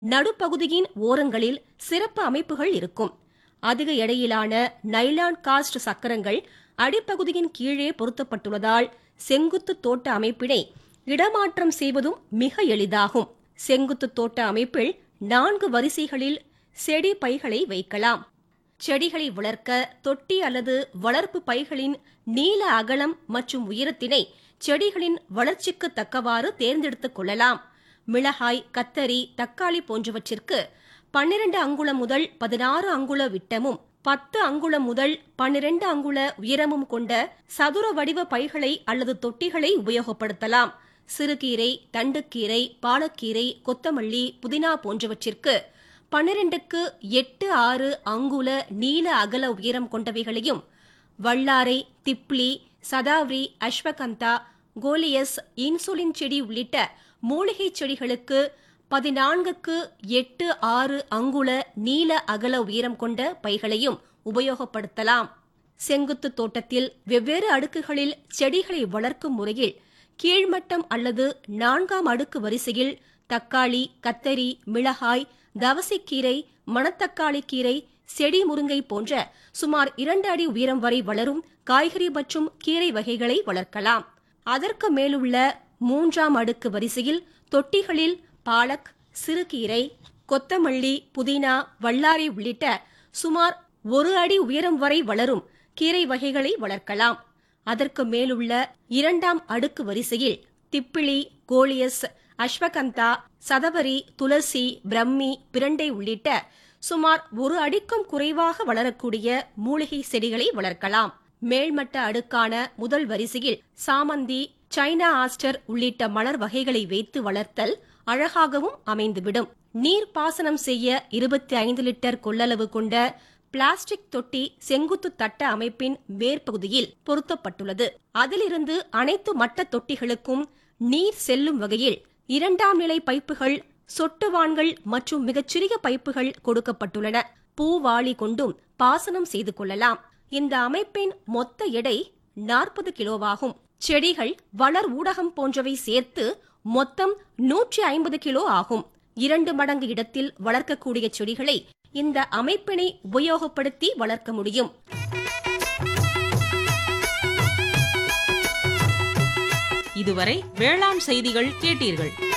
நடுப்பகுதியின் ஓரங்களில் சிறப்பு அமைப்புகள் இருக்கும் அதிக எடையிலான நைலான் காஸ்ட் சக்கரங்கள் அடிப்பகுதியின் கீழே பொருத்தப்பட்டுள்ளதால் செங்குத்து தோட்ட அமைப்பினை இடமாற்றம் செய்வதும் மிக எளிதாகும் செங்குத்து தோட்ட அமைப்பில் நான்கு வரிசைகளில் செடி பைகளை வைக்கலாம் செடிகளை வளர்க்க தொட்டி அல்லது வளர்ப்பு பைகளின் நீள அகலம் மற்றும் உயரத்தினை செடிகளின் வளர்ச்சிக்கு தக்கவாறு தேர்ந்தெடுத்துக் கொள்ளலாம் மிளகாய் கத்தரி தக்காளி போன்றவற்றிற்கு பன்னிரண்டு அங்குலம் முதல் பதினாறு அங்குல விட்டமும் பத்து அங்குலம் முதல் பன்னிரண்டு அங்குல உயரமும் கொண்ட சதுர வடிவ பைகளை அல்லது தொட்டிகளை உபயோகப்படுத்தலாம் சிறுகீரை தண்டுக்கீரை பாலக்கீரை கொத்தமல்லி புதினா போன்றவற்றிற்கு பன்னிரண்டுக்கு எட்டு ஆறு அங்குல நீள அகல உயரம் கொண்டவைகளையும் வல்லாரை திப்ளி சதாவ்ரி அஸ்வகந்தா கோலியஸ் இன்சுலின் செடி உள்ளிட்ட மூலிகை செடிகளுக்கு பதினான்குக்கு எட்டு ஆறு அங்குல நீள அகல உயரம் கொண்ட பைகளையும் உபயோகப்படுத்தலாம் செங்குத்து தோட்டத்தில் வெவ்வேறு அடுக்குகளில் செடிகளை வளர்க்கும் முறையில் கீழ்மட்டம் அல்லது நான்காம் அடுக்கு வரிசையில் தக்காளி கத்தரி மிளகாய் தவசிக்கீரை மணத்தக்காளி கீரை செடி முருங்கை போன்ற சுமார் இரண்டு அடி உயரம் வரை வளரும் காய்கறி மற்றும் கீரை வகைகளை வளர்க்கலாம் அதற்கு மேலுள்ள மூன்றாம் அடுக்கு வரிசையில் தொட்டிகளில் பாலக் சிறுகீரை கொத்தமல்லி புதினா வல்லாரை உள்ளிட்ட சுமார் ஒரு அடி உயரம் வரை வளரும் கீரை வகைகளை வளர்க்கலாம் அதற்கு மேலுள்ள இரண்டாம் அடுக்கு வரிசையில் திப்பிலி கோலியஸ் அஸ்வகந்தா சதவரி துளசி பிரம்மி பிரண்டை உள்ளிட்ட சுமார் ஒரு அடிக்கும் குறைவாக வளரக்கூடிய மூலிகை செடிகளை வளர்க்கலாம் மேல்மட்ட அடுக்கான முதல் வரிசையில் சாமந்தி சைனா ஆஸ்டர் உள்ளிட்ட மலர் வகைகளை வைத்து வளர்த்தல் அழகாகவும் அமைந்துவிடும் நீர் பாசனம் செய்ய இருபத்தி ஐந்து லிட்டர் கொள்ளளவு கொண்ட பிளாஸ்டிக் தொட்டி செங்குத்து தட்ட அமைப்பின் மேற்பகுதியில் பொருத்தப்பட்டுள்ளது அதிலிருந்து அனைத்து மட்ட தொட்டிகளுக்கும் நீர் செல்லும் வகையில் இரண்டாம் நிலை பைப்புகள் சொட்டுவான்கள் மற்றும் மிகச்சிறிய பைப்புகள் கொடுக்கப்பட்டுள்ளன பூவாளி கொண்டும் பாசனம் செய்து கொள்ளலாம் இந்த அமைப்பின் மொத்த எடை நாற்பது கிலோவாகும் செடிகள் வளர் ஊடகம் போன்றவை சேர்த்து மொத்தம் நூற்றி ஐம்பது கிலோ ஆகும் இரண்டு மடங்கு இடத்தில் வளர்க்கக்கூடிய செடிகளை இந்த அமைப்பினை உபயோகப்படுத்தி வளர்க்க முடியும் இதுவரை வேளாண் செய்திகள் கேட்டீர்கள்